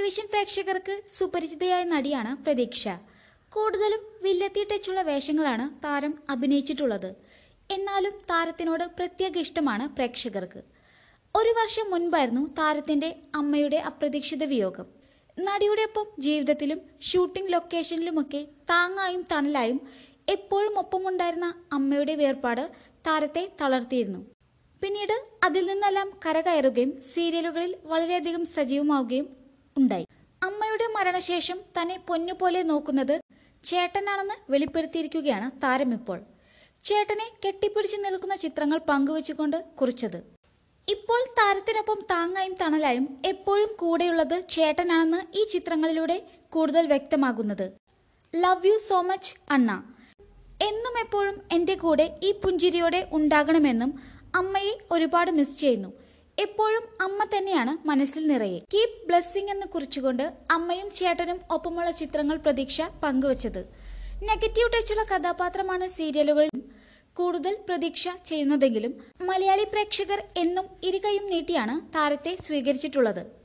television പ്രേക്ഷകർക്ക് സുപരിചിതയായ നടിയാണ് പ്രതീക്ഷ കൂടുതലും വില്ലത്തി ടച്ചുള്ള വേഷങ്ങളാണ് താരം അഭിനയിച്ചിട്ടുള്ളത് എന്നാലും താരത്തിനോട് പ്രത്യേക ഇഷ്ടമാണ് പ്രേക്ഷകർക്ക് ഒരു വർഷം മുൻപായിരുന്നു താരത്തിന്റെ അമ്മയുടെ അപ്രതീക്ഷിത വിയോഗം നടിയുടെ ഒപ്പം ജീവിതത്തിലും ഷൂട്ടിംഗ് ലൊക്കേഷനിലുമൊക്കെ താങ്ങായും തണലായും എപ്പോഴും ഒപ്പമുണ്ടായിരുന്ന അമ്മയുടെ വേർപാട് താരത്തെ തളർത്തിയിരുന്നു പിന്നീട് അതിൽ നിന്നെല്ലാം കരകയറുകയും സീരിയലുകളിൽ വളരെയധികം സജീവമാവുകയും ഉണ്ടായി അമ്മയുടെ മരണശേഷം തന്നെ പൊന്നുപോലെ നോക്കുന്നത് ചേട്ടനാണെന്ന് വെളിപ്പെടുത്തിയിരിക്കുകയാണ് താരം ഇപ്പോൾ ചേട്ടനെ കെട്ടിപ്പിടിച്ചു നിൽക്കുന്ന ചിത്രങ്ങൾ പങ്കുവച്ചുകൊണ്ട് കുറിച്ചത് ഇപ്പോൾ താരത്തിനൊപ്പം താങ്ങായും തണലായും എപ്പോഴും കൂടെയുള്ളത് ചേട്ടനാണെന്ന് ഈ ചിത്രങ്ങളിലൂടെ കൂടുതൽ വ്യക്തമാകുന്നത് ലവ് യു സോ മച്ച് അണ്ണ എന്നും എപ്പോഴും എൻ്റെ കൂടെ ഈ പുഞ്ചിരിയോടെ ഉണ്ടാകണമെന്നും അമ്മയെ ഒരുപാട് മിസ് ചെയ്യുന്നു എപ്പോഴും അമ്മ തന്നെയാണ് മനസ്സിൽ നിറയെ കീപ് ബ്ലെസ്സിങ് എന്ന് കുറിച്ചുകൊണ്ട് അമ്മയും ചേട്ടനും ഒപ്പമുള്ള ചിത്രങ്ങൾ പ്രതീക്ഷ പങ്കുവച്ചത് നെഗറ്റീവ് ടച്ചുള്ള കഥാപാത്രമാണ് സീരിയലുകളിൽ കൂടുതൽ പ്രതീക്ഷ ചെയ്യുന്നതെങ്കിലും മലയാളി പ്രേക്ഷകർ എന്നും ഇരുകൈയും നീട്ടിയാണ് താരത്തെ സ്വീകരിച്ചിട്ടുള്ളത്